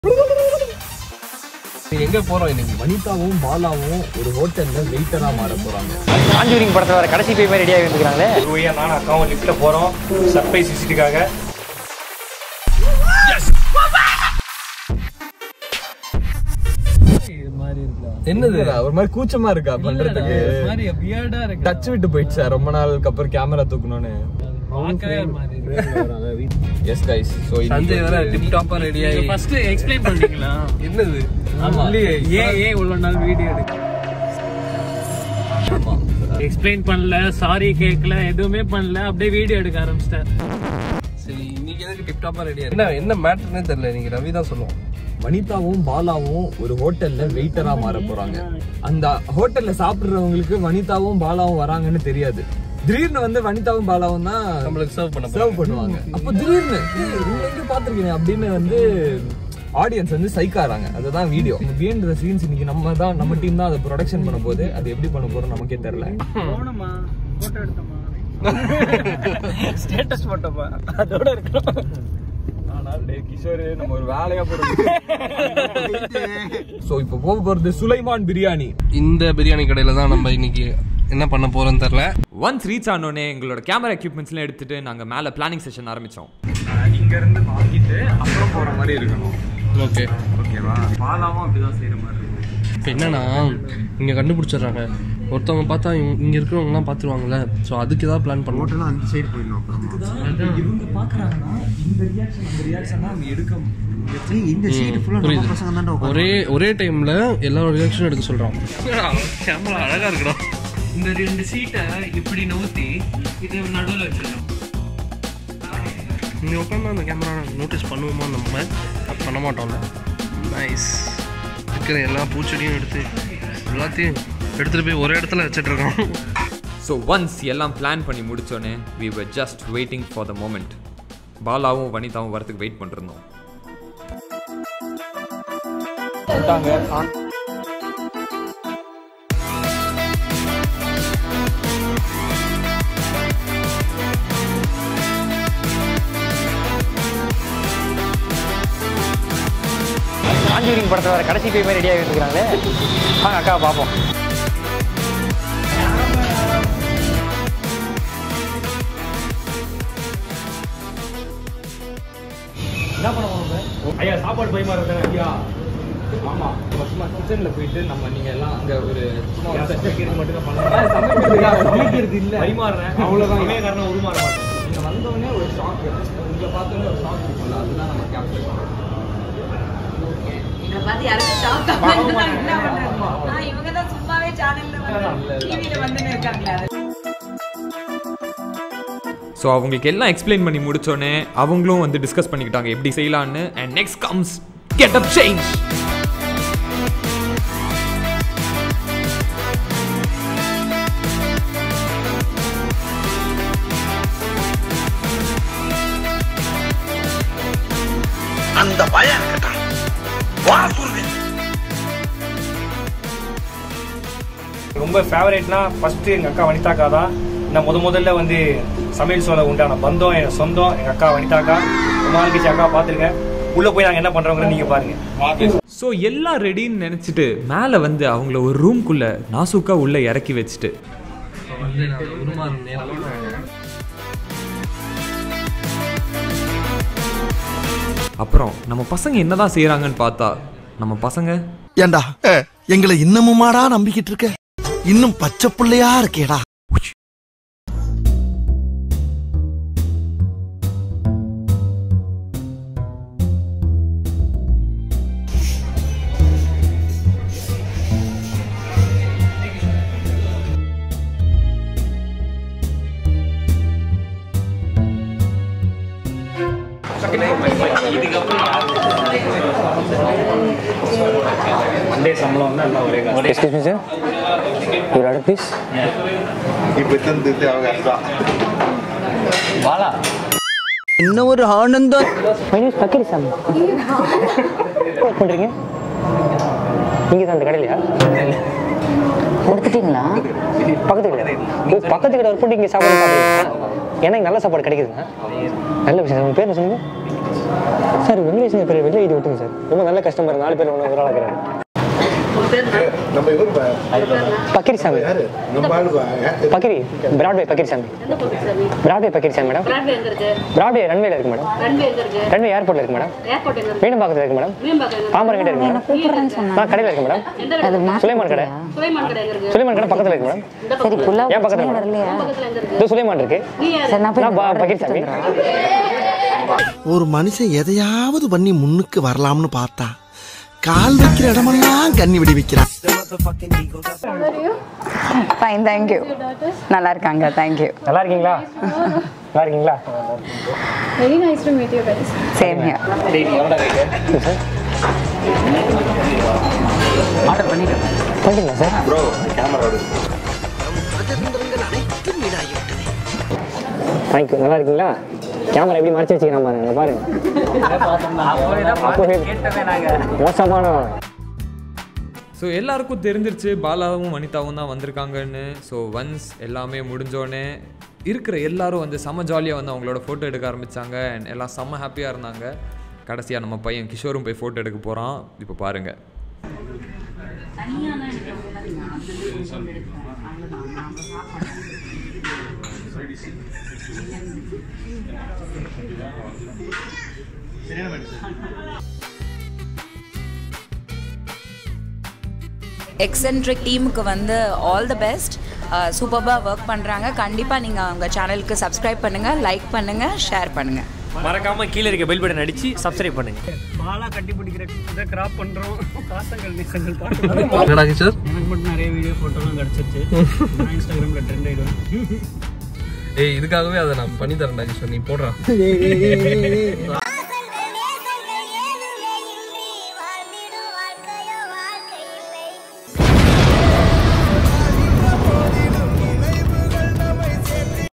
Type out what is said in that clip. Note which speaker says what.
Speaker 1: எங்க போறோம் இன்னைக்கு வனிதாவும் பாலாவும் ஒரு ஹோட்டல்ல வெயிட்டரா மாற போறாங்க
Speaker 2: காஞ்சூரிங் படத்துல வர கடைசி போய் மாதிரி ரெடியாக இருந்துக்கிறாங்களே
Speaker 3: ரூயா நானும் அக்காவும் லிஃப்ட்ல போறோம் சர்ப்ரைஸ் விசிட்டுக்காக
Speaker 1: என்னது ஒரு மாதிரி கூச்சமா இருக்கா பண்றதுக்கு டச் விட்டு போயிடுச்சா ரொம்ப நாளுக்கு அப்புறம் கேமரா தூக்கணும்னு எஸ் கைஸ் சோ
Speaker 4: சஞ்சய் வேற டிப் டாப்பா ரெடி ஆகி
Speaker 5: ஃபர்ஸ்ட் எக்ஸ்பிளைன் பண்ணீங்களா
Speaker 4: என்னது
Speaker 1: ஆமா
Speaker 5: ஏன் ஏன் இவ்வளவு நாள் வீடியோ எடுக்க
Speaker 1: ஆமா
Speaker 5: எக்ஸ்பிளைன் பண்ணல சாரி கேட்கல எதுவுமே பண்ணல அப்படியே வீடியோ எடுக்க ஆரம்பிச்சிட்டேன்
Speaker 4: சரி இன்னைக்கு எதுக்கு டிப் டாப்பா ரெடி என்ன என்ன மேட்டர்னே தெரியல நீங்க ரவி தான் சொல்லுவோம்
Speaker 1: வனிதாவும் பாலாவும் ஒரு ஹோட்டல்ல வெயிட்டரா மாற போறாங்க அந்த ஹோட்டல்ல சாப்பிடுறவங்களுக்கு வனிதாவும் பாலாவும் வராங்கன்னு தெரியாது திடீர்னு வந்து வனிதாவும் பாலாவும் தான்
Speaker 4: நம்மளுக்கு சர்வ் பண்ண
Speaker 1: சர்வ் பண்ணுவாங்க அப்போ திடீர்னு "ஏய், இவங்க எங்க பாத்திருக்கீங்க அப்படின்னு வந்து ஆடியன்ஸ் வந்து சைக்காராங்க அதுதான் வீடியோ இந்த பிஹைண்ட் த சீன்ஸ் இன்னைக்கு நம்ம தான் நம்ம டீம் தான் அதை ப்ரொடக்ஷன் பண்ண போது அது எப்படி பண்ண போறோம் நமக்கே தெரியல
Speaker 5: போனோமா போட்டோ எடுத்தோமா ஸ்டேட்டஸ் போட்டோமா அதோட இருக்கணும்
Speaker 1: கிஷோர் நம்ம ஒரு வேலையா போறோம் சோ இப்போ போக போறது சுலைமான் பிரியாணி
Speaker 4: இந்த பிரியாணி கடையில தான் நம்ம இன்னைக்கு என்ன பண்ண போறோம்னு தெரியல
Speaker 6: ஒன்ஸ் ரீச் ஆனோடனே எங்களோட கேமரா எக்யூப்மெண்ட்ஸ்லாம் எடுத்துட்டு நாங்கள் மேலே பிளானிங் செஷன் ஆரம்பித்தோம்
Speaker 2: இங்க இருந்து வாங்கிட்டு அப்புறம் போற மாதிரி இருக்கணும்
Speaker 4: ஓகே
Speaker 2: ஓகேவா பாலாவும் அப்படிதான் செய்யற மாதிரி இருக்கும்
Speaker 4: இப்போ என்னன்னா இங்க கண்டுபிடிச்சிடுறாங்க ஒருத்தவங்க பார்த்தா இங்க- இங்க இருக்கிறவங்கலாம் பார்த்துருவாங்கல்ல ஸோ அதுக்கு ஏதாவது பிளான் பண்ணுவோம்
Speaker 2: ஹோட்டலும் அந்த சைடு போயிடணும் அப்புறமா
Speaker 1: இவங்க பாக்குறாங்கன்னா இந்த ரியாக்ஷன் அந்த ரியாக்ஷன் அவங்க எடுக்க
Speaker 2: ஏய், இந்த சீட் ஃபுல்லா நம்ம
Speaker 4: புரியுது
Speaker 2: பசங்க தான்டா
Speaker 4: ஒரே ஒரே டைம்ல எல்லாரோட ரியாக்ஷன் எடுக்க சொல்றோம் கேமரா அழகா இருக்கடா
Speaker 5: இந்த ரெண்டு சீட்டை இப்படி நவுத்தி இது நடுவில் வச்சிருக்கோம்
Speaker 4: இங்க உட்காந்து அந்த கேமரா நோட்டீஸ் பண்ணுவோமா நம்ம அது பண்ண மாட்டோம்ல நைஸ் இருக்கிற எல்லா பூச்செடியும் எடுத்து எல்லாத்தையும் எடுத்துட்டு போய் ஒரே இடத்துல வச்சுட்டு இருக்கோம்
Speaker 6: ஸோ ஒன்ஸ் எல்லாம் பிளான் பண்ணி முடிச்சோடனே we were just waiting for the moment பாலாவும் வனிதாவும் வரதுக்கு வெயிட் பண்ணிருந்தோம்
Speaker 2: காஞ்சூரிங் படத்துல வர கடைசி போய் மாதிரி ரெடியாக இருந்துக்கிறாங்களே வாங்க அக்கா பார்ப்போம்
Speaker 3: ஐயா சாப்பாடு பரிமாறுறது ஐயா
Speaker 1: ஆமா நம்ம சும்மா கிச்சன்ல போயிட்டு நம்ம நீங்க எல்லாம் அங்க ஒரு சும்மா ஒரு
Speaker 3: சமைக்கிறது மட்டும் தான்
Speaker 1: ஆ,
Speaker 3: பண்ணுறேன்
Speaker 1: சமைக்கிறது சமைக்கிறது இல்ல
Speaker 3: பரிமாறுறேன்
Speaker 1: அவ்வளவுதான்.
Speaker 3: சமயக்காரனை உருமாற மாட்டேன்
Speaker 1: நீங்க வந்தவொடனே ஒரு ஷாக் உங்களை பார்த்தோன்னே ஒரு ஷாக் இருக்கும்ல அதுதான் நம்ம கேப்சர் பண்ணுறோம்
Speaker 7: என்னை பார்த்து யாருக்கும் shock ஆகாம நான் என்ன பண்றது? ஆ, இவங்க தான் சும்மாவே channelல வந்து, TV ல வந்துன்னு இருக்காங்களே.
Speaker 6: ஸோ அவங்களுக்கு எல்லாம் எக்ஸ்பிளைன் பண்ணி முடிச்சோடனே அவங்களும் வந்து டிஸ்கஸ் பண்ணிக்கிட்டாங்க எப்படி செய்யலான்னு and next comes get up change
Speaker 3: ரொம்ப ஃபேவரேட்னா ஃபர்ஸ்ட் எங்க அக்கா வனிதாக்கா தான் நான் முத முதல்ல வந்து சமையல் சோலை உண்டான பந்தம் என் சொந்தம் எங்க அக்கா வனிதாக்கா ரொம்ப நாள் கழிச்சு அக்கா பார்த்துருக்கேன் உள்ள போய் நாங்க என்ன பண்றோங்கிறத நீங்க பாருங்க
Speaker 6: ஸோ எல்லாம் ரெடின்னு நினச்சிட்டு மேலே வந்து அவங்கள ஒரு ரூம்குள்ளே நாசுக்கா உள்ளே இறக்கி வச்சுட்டு அப்புறம் நம்ம பசங்க என்னதான் செய்கிறாங்கன்னு பார்த்தா நம்ம பசங்க
Speaker 8: ஏண்டா எங்களை இன்னமுமாடா நம்பிக்கிட்டு இருக்க இன்னும் பச்சை பிள்ளையா இருக்கேடா
Speaker 3: மண்டே சம்பளம் வந்து எல்லாம் ஒரே காசு
Speaker 2: எக்ஸ்கியூஸ் மீ சார் ஒரு ஆர்டர் ப்ளீஸ்
Speaker 8: இப்ப தந்து அவங்க
Speaker 2: பாலா
Speaker 8: என்ன ஒரு ஆனந்தம்
Speaker 2: மை நேம் பக்கரி சாமி ஒர்க் பண்ணுறீங்க நீங்கள் தான் அந்த கடையிலையா கொடுத்துட்டீங்களா பக்கத்து கடை ஓ பக்கத்து கடை ஒர்க் பண்ணி இங்கே சாப்பாடு சாப்பிடுறீங்க ஏன்னா இங்க நல்ல சாப்பாடு கிடைக்குதுங்க நல்ல விஷயம் உங்கள் பேர் என்ன சொன்னீங்க சார் வெங்கடேஷ் பேர் வெளியே எழுதி விட்டுங்க சார் ரொம்ப நல்ல கஸ்டமர் நாலு பேர் ஒன்று ஒரு ஆளாக்குறாரு
Speaker 9: நம்ம இவர்
Speaker 2: பக்கிரி சாமி
Speaker 9: யாரு நம்ம ஆளுவா
Speaker 2: பக்கிரி பிராட்வே பக்கிரி சாமி பிராட்வே பக்கிரி சாமி மேடம் பிராட்வே ரன்வேல இருக்கு மேடம் ரன்வே ஏர்போர்ட்ல இருக்கு மேடம் மீனம்பாக்கத்தில் இருக்கு மேடம் பாம்பரம் கிட்ட இருக்கு மேடம்
Speaker 10: கூப்பிடுறேன்னு சொன்னாங்க
Speaker 2: நான் கடையில் இருக்கு மேடம்
Speaker 10: அது மாத்தி
Speaker 2: சுலைமான் கடை சுலைமான் கடை பக்கத்தில் இருக்கு மேடம்
Speaker 10: சரி புல்லாவ்
Speaker 2: ஏன் பக்கத்துல
Speaker 10: பிரச்சனை வரலையா
Speaker 2: இது சுலைமான் இருக்கு
Speaker 10: சரி நான் போய்
Speaker 2: நான் பா-
Speaker 10: order
Speaker 2: பக்கீர் சாமி.
Speaker 10: எடுத்துட்டு வந்துடுறேன்.
Speaker 8: ஒரு மனுஷன் எதையாவது பண்ணி முன்னுக்கு வரலாம்னு பார்த்தா கால் வைக்கிற இடமெல்லாம் கண்ணி விடி வைக்கிறான்
Speaker 10: ஃபைன் தேங்க்யூ நல்லா இருக்காங்க தேங்க்யூ
Speaker 2: நல்லா இருக்கீங்களா நல்லா இருக்கீங்களா
Speaker 11: Very nice to meet you guys.
Speaker 10: Same here
Speaker 2: order பண்ணிட்டேன் பண்ணிட்டீங்களா சார்
Speaker 9: ப்ரோ கேமரா
Speaker 2: தேங்க்யூ நல்லா இருக்கீங்களா கேமரா எப்படி மறைச்சு வச்சுக்கிறேன் பாருங்க பாருங்க அப்போவே மோசமான
Speaker 6: ஸோ எல்லாருக்கும் தெரிஞ்சிருச்சு பாலாவும் வனிதாவும் தான் வந்திருக்காங்கன்னு ஸோ ஒன்ஸ் எல்லாமே முடிஞ்சோடனே இருக்கிற எல்லாரும் வந்து செம்ம ஜாலியாக வந்து அவங்களோட ஃபோட்டோ எடுக்க ஆரம்பித்தாங்க அண்ட் எல்லாம் செம்ம ஹாப்பியாக இருந்தாங்க கடைசியாக நம்ம பையன் கிஷோரும் போய் ஃபோட்டோ எடுக்க போகிறான் இப்போ பாருங்கள்
Speaker 12: எக்ஸென்ட்ரிக் டீமுக்கு வந்து ஆல் தி பெஸ்ட் சூப்பராக ஒர்க் பண்ணுறாங்க கண்டிப்பாக நீங்கள் அவங்க சேனலுக்கு சப்ஸ்கிரைப் பண்ணுங்கள் லைக் பண்ணுங்கள் ஷேர் பண்ணுங்கள்
Speaker 3: மறக்காம கீழே இருக்க பெல் பட்டன் அடிச்சு சப்ஸ்கிரைப் பண்ணுங்க
Speaker 5: பாலா கட்டி பிடிக்கிற இதை கிராப் பண்றோம் பாசங்கள் நேசங்கள் பாட்டு
Speaker 4: என்னடா கிஷோர்
Speaker 5: எனக்கு மட்டும் நிறைய வீடியோ போட்டோலாம் கிடச்சிருச்சு நான் இன்ஸ்டாகிராமில் ட்ரெண்ட் ஆயிடுவேன்
Speaker 4: ஏய் இதுக்காகவே அதை நான் பண்ணி தரேன்டா கிஷோர் நீ போடுறா